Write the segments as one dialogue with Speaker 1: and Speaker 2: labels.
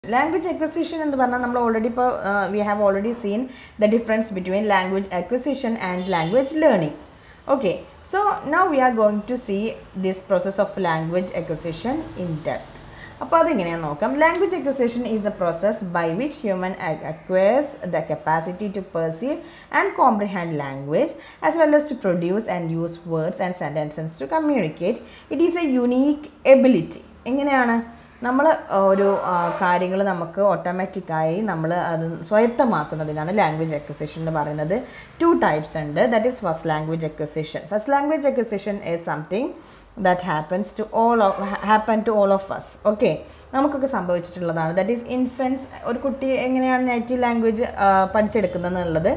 Speaker 1: Language acquisition എന്ന് പറഞ്ഞാൽ നമ്മൾ ഓൾറെഡി ഇപ്പോൾ we have already seen the difference between language acquisition and language learning okay so now we are going to see this process of language acquisition in depth അപ്പോൾ അതെങ്ങനെയാണെന്ന് നോക്കാം language acquisition is the process by which human acquires the capacity to perceive and comprehend language as well as to produce and use words and sentences to communicate. It is a unique ability. എങ്ങനെയാണ് നമ്മൾ ഒരു കാര്യങ്ങൾ നമുക്ക് ഓട്ടോമാറ്റിക്കായി നമ്മൾ അത് സ്വായത്തമാക്കുന്നതിനാണ് language acquisition എന്ന് പറയുന്നത് ടു ടൈപ്സ് ഉണ്ട് that is first language acquisition first language acquisition is something that happens to all of happen to all of us okay നമുക്കൊക്കെ സംഭവിച്ചിട്ടുള്ളതാണ് ദാറ്റ് ഈസ് ഇൻഫൻസ് ഒരു കുട്ടി എങ്ങനെയാണ് നേറ്റീവ് ലാംഗ്വേജ് പഠിച്ചെടുക്കുന്നത് എന്നുള്ളത്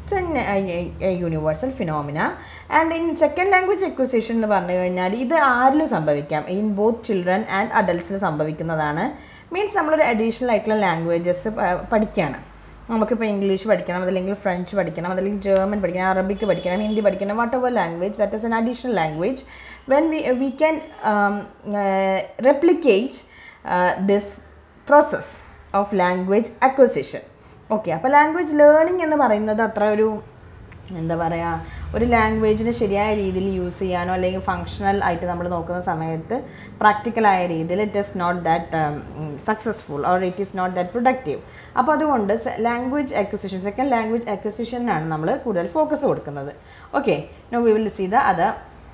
Speaker 1: universal phenomena and in second language acquisition എന്ന് പറഞ്ഞു കഴിഞ്ഞാൽ ഇത് ആരിലും സംഭവിക്കാം ഇൻ ബോത്ത് ചിൽഡ്രൻ ആൻഡ് അഡൽട്ട്സിൽ സംഭവിക്കുന്നതാണ് മീൻസ് നമ്മളൊരു അഡീഷണൽ ആയിട്ടുള്ള ലാംഗ്വേജസ് പഠിക്കുകയാണ് നമുക്കിപ്പോൾ ഇംഗ്ലീഷ് പഠിക്കണം അതല്ലെങ്കിൽ ഫ്രഞ്ച് പഠിക്കണം അതല്ലെങ്കിൽ ജർമ്മൻ പഠിക്കണം അറബിക്ക് പഠിക്കണം ഹിന്ദി പഠിക്കണം whatever language that is an additional language when we we can replicate this process of language acquisition okay അപ്പോൾ ലാംഗ്വേജ് ലേണിംഗ് എന്ന് പറയുന്നത് അത്ര ഒരു എന്താ പറയുക ഒരു ലാംഗ്വേജിനെ ശരിയായ രീതിയിൽ യൂസ് ചെയ്യാനോ അല്ലെങ്കിൽ ഫങ്ഷണൽ ആയിട്ട് നമ്മൾ നോക്കുന്ന സമയത്ത് പ്രാക്ടിക്കലായ രീതിയിൽ it is not that successful or it is not that productive അപ്പോൾ അതുകൊണ്ട് ലാംഗ്വേജ് അക്വസിഷൻ സെക്കൻഡ് ലാംഗ്വേജ് അക്വസിഷനാണ് നമ്മൾ കൂടുതൽ ഫോക്കസ് കൊടുക്കുന്നത് okay no we will see the other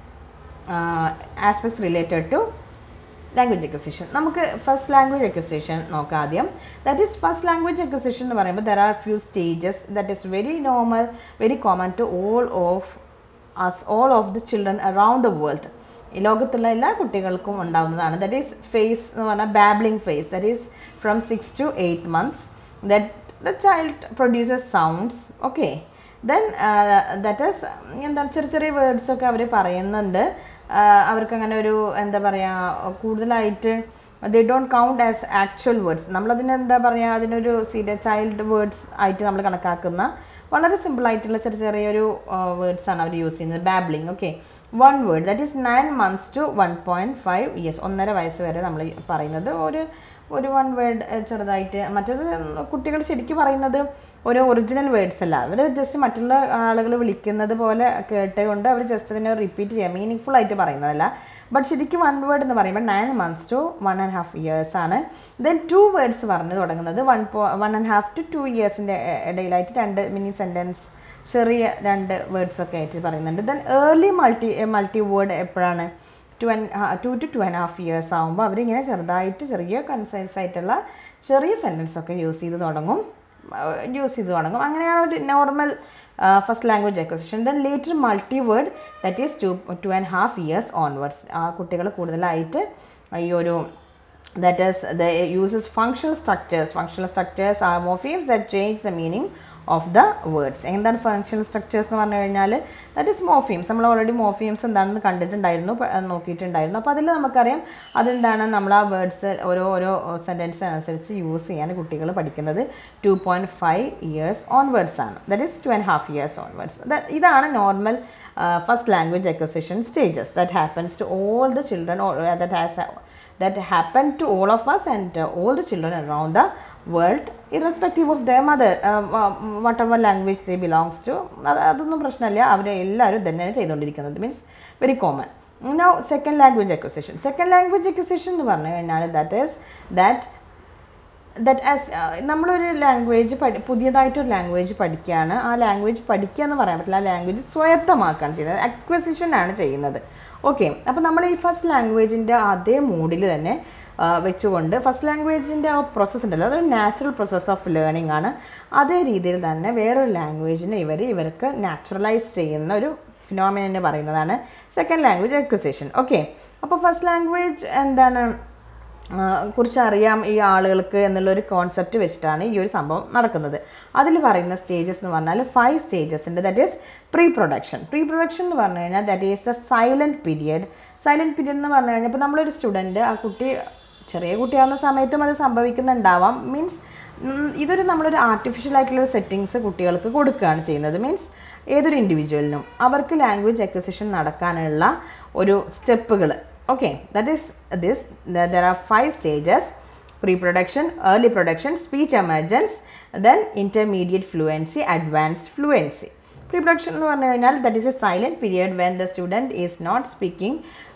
Speaker 1: aspects related to language acquisition നമുക്ക് ഫസ്റ്റ് ലാംഗ്വേജ് അക്വസിഷൻ നോക്കാം ആദ്യം that is first language acquisition എന്ന് പറയുമ്പോൾ there are few stages that is very normal very common to all of us all of the children around the world ഈ ലോകത്തുള്ള എല്ലാ കുട്ടികൾക്കും ഉണ്ടാകുന്നതാണ് ദറ്റ് ഈസ് ഫേസ് എന്ന് പറഞ്ഞാൽ babbling phase that is from six to eight months that the child produces sounds okay then that is എന്താ ചെറിയ ചെറിയ വേർഡ്സൊക്കെ അവർ പറയുന്നുണ്ട് അവർക്ക് അങ്ങനെ ഒരു എന്താ പറയുക കൂടുതലായിട്ട് they don't count as actual words നമ്മളതിന് എന്താ പറയുക അതിനൊരു സീരിയ ചൈൽഡ് വേർഡ്സ് ആയിട്ട് നമ്മൾ കണക്കാക്കുന്ന വളരെ സിമ്പിളായിട്ടുള്ള ചെറിയ ചെറിയൊരു വേർഡ്സാണ് അവർ യൂസ് ചെയ്യുന്നത് babbling okay one word that is nine months to one point five years ഒന്നര വയസ്സ് വരെ നമ്മൾ പറയുന്നത് ഒരു ഒരു വൺ വേർഡ് ചെറുതായിട്ട് മറ്റേത് കുട്ടികൾ ശരിക്കും പറയുന്നത് ഒരു ഒറിജിനൽ വേർഡ്സ് അല്ല അവർ ജസ്റ്റ് മറ്റുള്ള ആളുകൾ വിളിക്കുന്നത് പോലെ കേട്ടുകൊണ്ട് അവർ ജസ്റ്റ് അതിനെ റിപ്പീറ്റ് ചെയ്യുക മീനിങ് ഫുൾ ആയിട്ട് പറയുന്നതല്ല ബട്ട് ശരിക്കും വൺ വേർഡ് എന്ന് പറയുമ്പോൾ nine months to one and half years ആണ് ദെൻ ടു വേർഡ്സ് പറഞ്ഞു തുടങ്ങുന്നത് വൺ പോ one and half two two ഇയേഴ്സിൻ്റെ ഇടയിലായിട്ട് രണ്ട് മിനി സെൻറ്റൻസ് ചെറിയ രണ്ട് വേർഡ്സ് ഒക്കെ ആയിട്ട് പറയുന്നുണ്ട് then early multi multi word എപ്പോഴാണ് two and two two two and half years ആകുമ്പോൾ അവരിങ്ങനെ ചെറുതായിട്ട് ചെറിയ കൺസൈൻസ് ആയിട്ടുള്ള ചെറിയ സെൻറ്റൻസ് ഒക്കെ യൂസ് ചെയ്ത് തുടങ്ങും യൂസ് ചെയ്ത് തുടങ്ങും അങ്ങനെയാണ് ഒരു normal first language acquisition then later multi word that is two two and half years onwards ആ കുട്ടികൾ കൂടുതലായിട്ട് ഈ ഒരു that is the uses functional structures functional structures are morphemes that change the meaning of the words എന്താണ് functional structures എന്ന് പറഞ്ഞു കഴിഞ്ഞാൽ that is മോഫീംസ് നമ്മൾ ഓൾറെഡി മോഫീംസ് എന്താണെന്ന് കണ്ടിട്ടുണ്ടായിരുന്നു നോക്കിയിട്ടുണ്ടായിരുന്നു അപ്പോൾ അതിൽ നമുക്കറിയാം അതെന്താണ് നമ്മൾ ആ വേർഡ്സ് ഓരോ ഓരോ സെൻറ്റൻസ് അനുസരിച്ച് യൂസ് ചെയ്യാൻ കുട്ടികൾ പഠിക്കുന്നത് two point five years onwards ആണ് that is two and half years onwards ഇതാണ് normal first language acquisition stages that happens to all the children that has that happen to all of us and all the children around the world irrespective of the mother whatever language they belongs to അത് അതൊന്നും പ്രശ്നമില്ല അവരെ എല്ലാവരും തന്നെയാണ് ചെയ്തുകൊണ്ടിരിക്കുന്നത് means very common no second language acquisition second language acquisition എന്ന് പറഞ്ഞു കഴിഞ്ഞാൽ that is that that as നമ്മളൊരു ലാംഗ്വേജ് പഠി പുതിയതായിട്ടൊരു ലാംഗ്വേജ് പഠിക്കുകയാണ് ആ ലാംഗ്വേജ് പഠിക്കുക എന്ന് പറയാൻ പറ്റില്ല ആ ലാംഗ്വേജ് സ്വയത്തമാക്കുകയാണ് ചെയ്യുന്നത് അക്വസിഷൻ ആണ് ചെയ്യുന്നത് ഓക്കെ അപ്പോൾ നമ്മൾ ഈ ഫസ്റ്റ് ലാംഗ്വേജിൻ്റെ അതേ മൂഡിൽ തന്നെ വെച്ചുകൊണ്ട് ഫസ്റ്റ് ലാംഗ്വേജിൻ്റെ ആ പ്രോസസ്സ് ഉണ്ടല്ലോ അതൊരു നാച്ചുറൽ പ്രോസസ്സ് ഓഫ് ലേണിംഗ് ആണ് അതേ രീതിയിൽ തന്നെ വേറൊരു ലാംഗ്വേജിനെ ഇവർ ഇവർക്ക് നാച്ചുറലൈസ് ചെയ്യുന്ന ഒരു ഫിനോമിനെ പറയുന്നതാണ് സെക്കൻഡ് ലാംഗ്വേജ് അക്വസിഷൻ ഓക്കെ അപ്പോൾ ഫസ്റ്റ് ലാംഗ്വേജ് എന്താണ് കുറിച്ച് അറിയാം ഈ ആളുകൾക്ക് എന്നുള്ളൊരു കോൺസെപ്റ്റ് വെച്ചിട്ടാണ് ഈ ഒരു സംഭവം നടക്കുന്നത് അതിൽ പറയുന്ന സ്റ്റേജസ് എന്ന് പറഞ്ഞാൽ ഫൈവ് സ്റ്റേജസ് ഉണ്ട് that is pre production pre production എന്ന് പറഞ്ഞു കഴിഞ്ഞാൽ that is the silent period silent period എന്ന് പറഞ്ഞു കഴിഞ്ഞാൽ ഇപ്പോൾ നമ്മളൊരു സ്റ്റുഡൻറ്റ് ആ കുട്ടി ചെറിയ കുട്ടിയാവുന്ന സമയത്തും അത് സംഭവിക്കുന്നുണ്ടാവാം മീൻസ് ഇതൊരു നമ്മളൊരു ആർട്ടിഫിഷ്യൽ ആയിട്ടുള്ള സെറ്റിങ്സ് കുട്ടികൾക്ക് കൊടുക്കുകയാണ് ചെയ്യുന്നത് മീൻസ് ഏതൊരു ഇൻഡിവിജ്വലിനും അവർക്ക് ലാംഗ്വേജ് അക്വസിഷൻ നടക്കാനുള്ള ഒരു സ്റ്റെപ്പുകൾ okay that is this there are five stages pre production early production speech emergence then intermediate fluency advanced fluency pre production എന്ന് പറഞ്ഞു കഴിഞ്ഞാൽ that is a silent period when the student is not speaking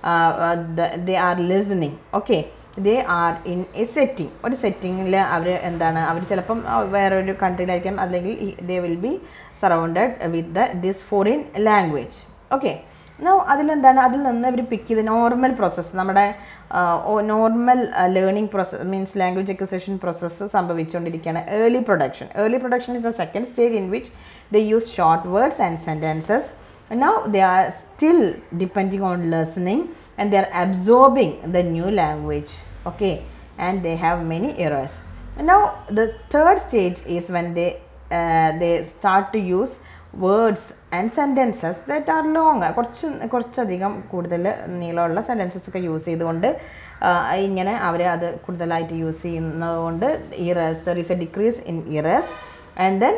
Speaker 1: they are listening okay they are in a setting ഒരു സെറ്റിങ്ങിൽ അവർ എന്താണ് അവർ ചിലപ്പം വേറൊരു കൺട്രിയിലായിരിക്കാം അല്ലെങ്കിൽ they will be surrounded with the this foreign language okay no അതിലെന്താണ് അതിൽ നിന്ന് അവർ പിക്ക് ചെയ്ത് നോർമൽ പ്രോസസ്സ് നമ്മുടെ normal learning process means language acquisition process സംഭവിച്ചുകൊണ്ടിരിക്കുകയാണ് early production early production is the second stage in which they use short words and sentences now they are still depending on listening and they are absorbing the new language okay and they have many errors now the third stage is when they uh, they start to use words and sentences that are long കുറച്ച് കുറച്ചധികം കൂടുതൽ നീളമുള്ള sentences ഒക്കെ use ചെയ്തുകൊണ്ട് ഇങ്ങനെ അവർ അത് കൂടുതലായിട്ട് use ചെയ്യുന്നതുകൊണ്ട് errors there is a decrease in errors and then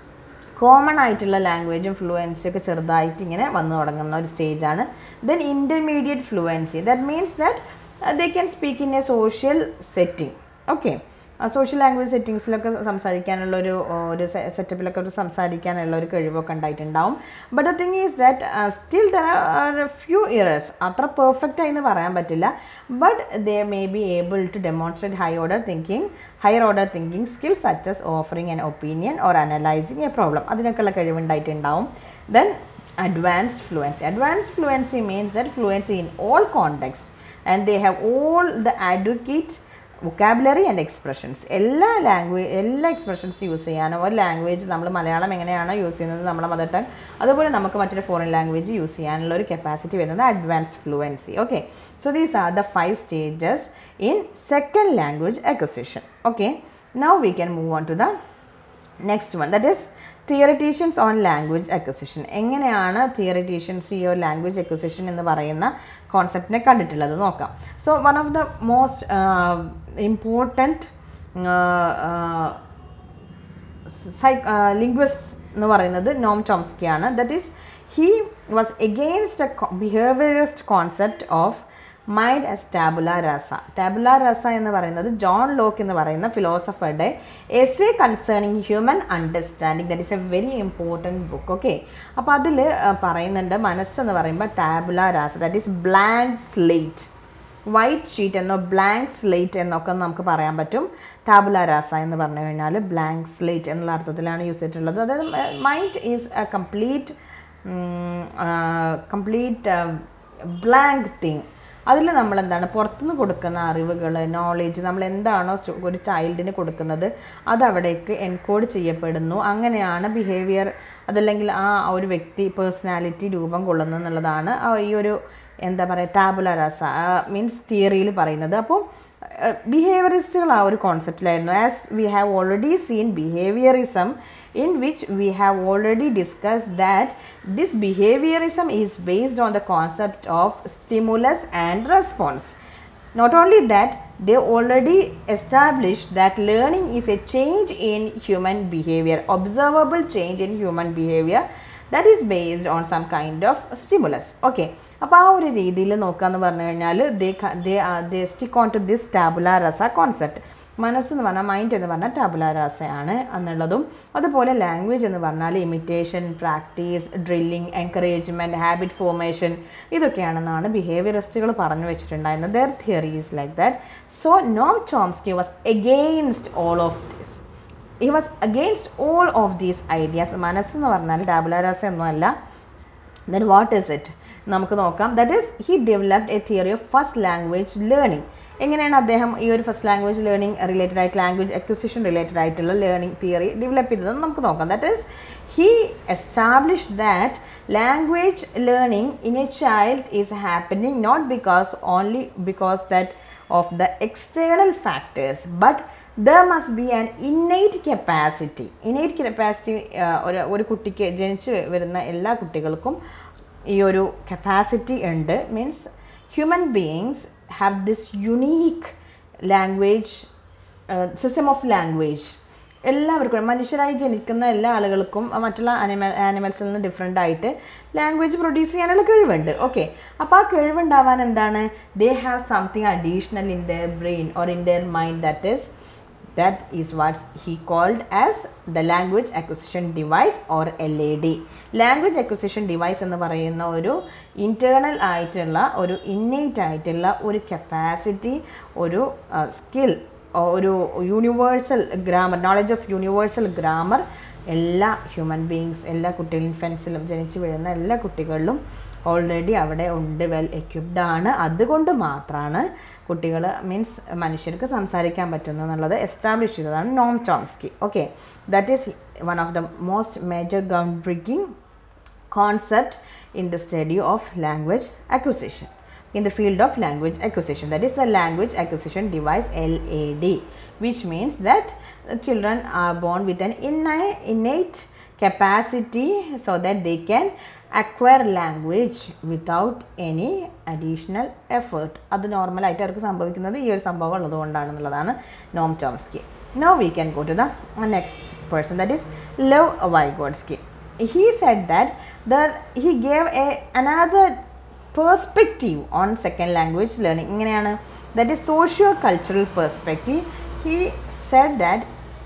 Speaker 1: common ആയിട്ടുള്ള ലാംഗ്വേജും ഫ്ലുവൻസി ഒക്കെ ചെറുതായിട്ട് ഇങ്ങനെ വന്നു തുടങ്ങുന്ന ഒരു സ്റ്റേജാണ് then intermediate fluency that means that they can speak in a social setting okay social language സെറ്റിങ്സിലൊക്കെ സംസാരിക്കാനുള്ള ഒരു ഒരു സെറ്റപ്പിലൊക്കെ ഒരു സംസാരിക്കാനുള്ള ഒരു കഴിവൊക്കെ ഉണ്ടായിട്ടുണ്ടാവും but the thing is that still there are few years അത്ര പെർഫെക്റ്റ് ആയി എന്ന് പറയാൻ പറ്റില്ല but they may be able to demonstrate high order thinking higher order thinking skills such as offering an opinion or analyzing a problem അതിനൊക്കെയുള്ള കഴിവുണ്ടായിട്ടുണ്ടാവും then advanced fluency advanced fluency means that fluency in all context and they have all the advocate vocabulary and expressions എല്ലാ language എല്ലാ expressions use ചെയ്യാനും ഒരു language നമ്മൾ മലയാളം എങ്ങനെയാണോ use ചെയ്യുന്നത് നമ്മളെ mother tongue അതുപോലെ നമുക്ക് മറ്റൊരു ഫോറിൻ ലാംഗ്വേജ് യൂസ് ചെയ്യാനുള്ള ഒരു കപ്പാസിറ്റി വരുന്നത് advanced fluency okay so these are the five stages in second language acquisition okay now we can move on to the next one that is theoreticians on language acquisition എങ്ങനെയാണ് theoreticians ഈ ഒരു language acquisition എന്ന് പറയുന്ന കോൺസെപ്റ്റിനെ കണ്ടിട്ടുള്ളത് നോക്കാം so one of the most important psycholinguist എന്ന് പറയുന്നത് നോം ചോംസ്കിയാണ് that is he was against a behaviourist concept of mind as tabula rasa tabula rasa എന്ന് പറയുന്നത് ജോൺ ലോക്ക് എന്ന് പറയുന്ന ഫിലോസഫറുടെ essay concerning human understanding that is a very important book okay അപ്പോൾ അതിൽ പറയുന്നുണ്ട് മനസ്സെന്ന് പറയുമ്പോൾ tabula rasa that is blank slate white sheet എന്നോ ബ്ലാങ്ക് സ്ലേറ്റ് എന്നൊക്കെ നമുക്ക് പറയാൻ പറ്റും ടാബുല രാസ എന്ന് പറഞ്ഞു കഴിഞ്ഞാൽ ബ്ലാങ്ക് സ്ലേറ്റ് എന്നുള്ള അർത്ഥത്തിലാണ് യൂസ് ചെയ്തിട്ടുള്ളത് അതായത് mind is a complete complete blank thing അതിൽ നമ്മൾ എന്താണ് പുറത്തുനിന്ന് കൊടുക്കുന്ന അറിവുകൾ നോളേജ് നമ്മൾ എന്താണോ ഒരു ചൈൽഡിന് കൊടുക്കുന്നത് അത് അവിടേക്ക് എൻകോഡ് ചെയ്യപ്പെടുന്നു അങ്ങനെയാണ് ബിഹേവിയർ അതല്ലെങ്കിൽ ആ ഒരു വ്യക്തി പേഴ്സണാലിറ്റി രൂപം കൊള്ളുന്നു എന്നുള്ളതാണ് ഈ ഒരു എന്താ പറയുക ടാബുല രസ മീൻസ് തിയറിയിൽ പറയുന്നത് അപ്പോൾ ബിഹേവിയറിസ്റ്റുകൾ ആ ഒരു കോൺസെപ്റ്റിലായിരുന്നു as we have already seen behaviourism in which we have already discussed that this behaviorism is based on the concept of stimulus and response. Not only that, they already established that learning is a change in human behavior, observable change in human behavior that is based on some kind of stimulus. Okay. അപ്പോൾ ആ ഒരു രീതിയിൽ നോക്കുകയെന്ന് പറഞ്ഞു കഴിഞ്ഞാൽ they they they stick on to this tabula rasa concept മനസ്സെന്ന് പറഞ്ഞാൽ mind എന്ന് പറഞ്ഞാൽ ടാബുലാരാസയാണ് എന്നുള്ളതും അതുപോലെ ലാംഗ്വേജ് എന്ന് പറഞ്ഞാൽ imitation practice drilling encouragement habit formation ഇതൊക്കെയാണെന്നാണ് ബിഹേവിയറിസ്റ്റുകൾ പറഞ്ഞു വെച്ചിട്ടുണ്ടായിരുന്നത് their theory is like that so Noam Chomsky was against all of this he was against all of these ideas മനസ്സെന്ന് പറഞ്ഞാൽ ടാബുലാരാസ ഒന്നുമല്ല ദെൻ വാട്ട് ഇസ് ഇറ്റ് നമുക്ക് നോക്കാം that is he developed a theory of first language learning എങ്ങനെയാണ് അദ്ദേഹം ഈ ഒരു first language learning related ആയിട്ട് ലാംഗ്വേജ് അക്വിസിഷൻ റിലേറ്റഡ് ആയിട്ടുള്ള ലേണിംഗ് തിയറി ഡെവലപ്പ് ചെയ്തത് നമുക്ക് നോക്കാം that is he establish that language learning in a child is happening not because only because that of the external factors but there must be an innate capacity innate capacity ഒരു ഒരു കുട്ടിക്ക് ജനിച്ച് വരുന്ന എല്ലാ കുട്ടികൾക്കും ഈ ഒരു കപ്പാസിറ്റി ഉണ്ട് means human beings have this unique language uh, system of language എല്ലാവർക്കും മനുഷ്യരായി ജനിക്കുന്ന എല്ലാ ആളുകൾക്കും മറ്റുള്ള ആനിമൽ ആനിമൽസിൽ നിന്ന് ഡിഫറെൻ്റ് ആയിട്ട് ലാംഗ്വേജ് പ്രൊഡ്യൂസ് ചെയ്യാനുള്ള കഴിവുണ്ട് ഓക്കെ അപ്പോൾ ആ കഴിവുണ്ടാവാൻ എന്താണ് they have something additional in their brain or in their mind that is that is what he called as the language acquisition device or LAD language acquisition device എന്ന് പറയുന്ന ഒരു internal ആയിട്ടുള്ള ഒരു ഇന്നേറ്റ് ആയിട്ടുള്ള ഒരു കപ്പാസിറ്റി ഒരു skill ഒരു universal grammar knowledge of universal grammar എല്ലാ ഹ്യൂമൻ ബീങ്സ് എല്ലാ കുട്ടികളും ഇൻഫൻസിലും ജനിച്ചു വീഴുന്ന എല്ലാ കുട്ടികളിലും ഓൾറെഡി അവിടെ ഉണ്ട് വെൽ എക്യുപ്ഡ് ആണ് അതുകൊണ്ട് മാത്രമാണ് കുട്ടികൾ മീൻസ് മനുഷ്യർക്ക് സംസാരിക്കാൻ പറ്റുന്നു എന്നുള്ളത് എസ്റ്റാബ്ലിഷ് ചെയ്തതാണ് Noam Chomsky okay that is one of the most major ground breaking concept in the study of language acquisition in the field of language acquisition that is the language acquisition device LAD which means that the children are born with an innate, innate capacity so that they can acquire language without any additional effort അത് നോർമലായിട്ട് അവർക്ക് സംഭവിക്കുന്നത് ഈ ഒരു സംഭവം ഉള്ളതുകൊണ്ടാണെന്നുള്ളതാണ് Noam Chomsky no we can go to the next person that is Lev Vygotsky he said that the he gave a another perspective on second language learning ഇങ്ങനെയാണ് that is socio cultural perspective he said that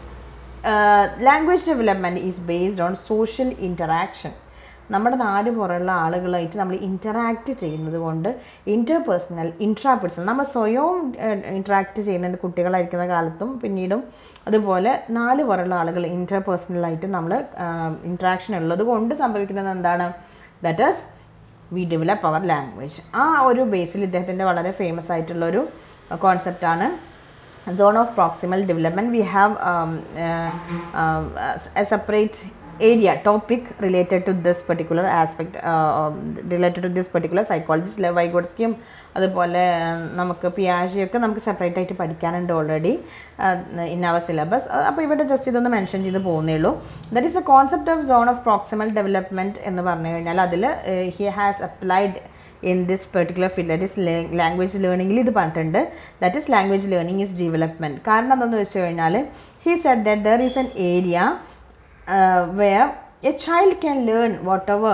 Speaker 1: uh, language development is based on social interaction നമ്മുടെ നാല് പുറമുള്ള ആളുകളായിട്ട് നമ്മൾ interact ചെയ്യുന്നത് കൊണ്ട് interpersonal intrapersonal നമ്മൾ സ്വയവും interact ചെയ്യുന്നുണ്ട് കുട്ടികളായിരിക്കുന്ന കാലത്തും പിന്നീടും അതുപോലെ നാല് പുറമുള്ള ആളുകൾ ഇൻ്റർപേഴ്സണലായിട്ട് നമ്മൾ ഇൻട്രാക്ഷൻ ഉള്ളത് കൊണ്ട് സംഭവിക്കുന്നത് എന്താണ് that is we develop our language ആ ഒരു ബേസിൽ ഇദ്ദേഹത്തിൻ്റെ വളരെ ഫേമസ് ആയിട്ടുള്ളൊരു കോൺസെപ്റ്റാണ് zone of proximal development we have um, uh, um, a separate area topic related to this particular aspect uh, um, related to this particular psychologist ലവൈഗോഡ്സ്കിയും അതുപോലെ നമുക്ക് പിയാജിയൊക്കെ നമുക്ക് separate ആയിട്ട് പഠിക്കാനുണ്ട് ഓൾറെഡി ഇൻ അവർ സിലബസ് അപ്പോൾ ഇവിടെ just ഇതൊന്ന് mention ചെയ്ത് പോകുന്നേ ഉള്ളൂ that is a concept of zone of proximal development എന്ന് പറഞ്ഞു കഴിഞ്ഞാൽ അതിൽ he has applied in this particular field that is language ലേണിംഗിൽ ഇത് പറഞ്ഞിട്ടുണ്ട് that is language learning is development കാരണം എന്താണെന്ന് വെച്ച് കഴിഞ്ഞാൽ he said that there is an area where a child can learn whatever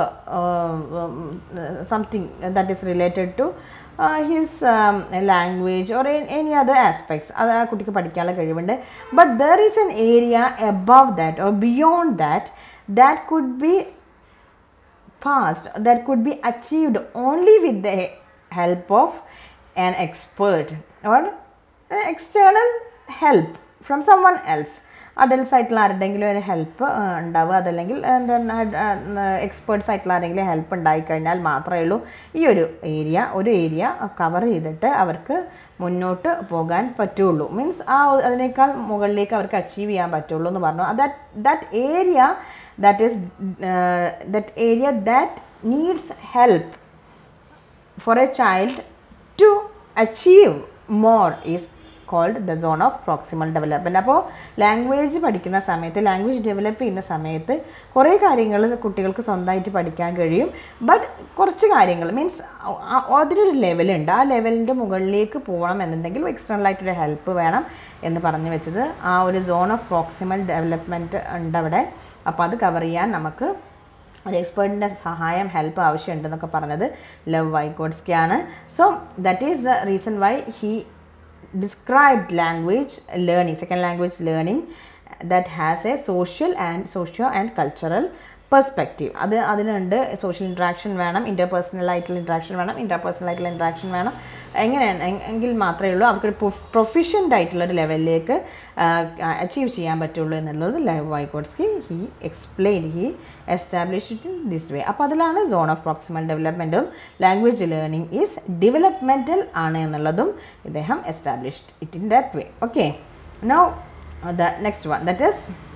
Speaker 1: something that is related to his language or any other aspects അത് ആ കുട്ടിക്ക് പഠിക്കാനുള്ള കഴിവുണ്ട് but there is an area above that or beyond that that could be past that could be achieved only with the help of an expert or external help from someone else adults ആയിട്ടുള്ള ആരുടെങ്കിലും ഒരു help ഉണ്ടാവുക അതല്ലെങ്കിൽ experts ആയിട്ടുള്ള ആരെങ്കിലും help ഉണ്ടായിക്കഴിഞ്ഞാൽ മാത്രമേ ഉള്ളൂ ഈ ഒരു ഏരിയ ഒരു ഏരിയ കവർ ചെയ്തിട്ട് അവർക്ക് മുന്നോട്ട് പോകാൻ പറ്റുള്ളൂ മീൻസ് ആ അതിനേക്കാൾ മുകളിലേക്ക് അവർക്ക് അച്ചീവ് ചെയ്യാൻ പറ്റുള്ളൂ എന്ന് പറഞ്ഞു that that area that is uh, that area that needs help for a child to achieve more is called the zone of proximal development അപ്പോൾ ലാംഗ്വേജ് പഠിക്കുന്ന സമയത്ത് ലാംഗ്വേജ് ഡെവലപ്പ് ചെയ്യുന്ന സമയത്ത് കുറേ കാര്യങ്ങൾ കുട്ടികൾക്ക് സ്വന്തമായിട്ട് പഠിക്കാൻ കഴിയും ബട്ട് കുറച്ച് കാര്യങ്ങൾ മീൻസ് അതിനൊരു ലെവലുണ്ട് ആ ലെവലിൻ്റെ മുകളിലേക്ക് പോകണം എന്നുണ്ടെങ്കിൽ എക്സ്റ്റേണൽ ആയിട്ടൊരു ഹെൽപ്പ് വേണം എന്ന് പറഞ്ഞു വെച്ചത് ആ ഒരു സോൺ ഓഫ് പ്രോക്സിമൽ ഡെവലപ്മെൻറ്റ് ഉണ്ട് അവിടെ അപ്പോൾ അത് കവർ ചെയ്യാൻ നമുക്ക് ഒരു എക്സ്പേർട്ടിൻ്റെ സഹായം ഹെൽപ്പ് ആവശ്യമുണ്ടെന്നൊക്കെ പറഞ്ഞത് ലവ് വൈക്കോട്സ്കിയാണ് so that is the reason why he described language learning second language learning that has a social and socio and cultural perspective അത് അതിനുണ്ട് സോഷ്യൽ ഇൻട്രാക്ഷൻ വേണം ഇൻ്റർപേഴ്സണൽ ആയിട്ടുള്ള ഇൻട്രാക്ഷൻ വേണം ഇൻ്റർപേഴ്സണൽ ആയിട്ടുള്ള ഇൻട്രാക്ഷൻ വേണം എങ്ങനെയാണ് എങ്കിൽ മാത്രമേ ഉള്ളൂ അവർക്കൊരു പ്രൊഫിഷ്യൻ്റ് ആയിട്ടുള്ള ഒരു ലെവലിലേക്ക് അച്ചീവ് ചെയ്യാൻ പറ്റുള്ളൂ എന്നുള്ളത് Lev Vygotsky he explain he establish it in this way അപ്പോൾ അതിലാണ് സോൺ ഓഫ് പ്രോക്സിമൽ ഡെവലപ്മെൻറ്റും ലാംഗ്വേജ് ലേണിംഗ് ഈസ് ഡെവലപ്മെൻറ്റൽ ആണ് എന്നുള്ളതും ഇദ്ദേഹം established it in that way okay now the next one that is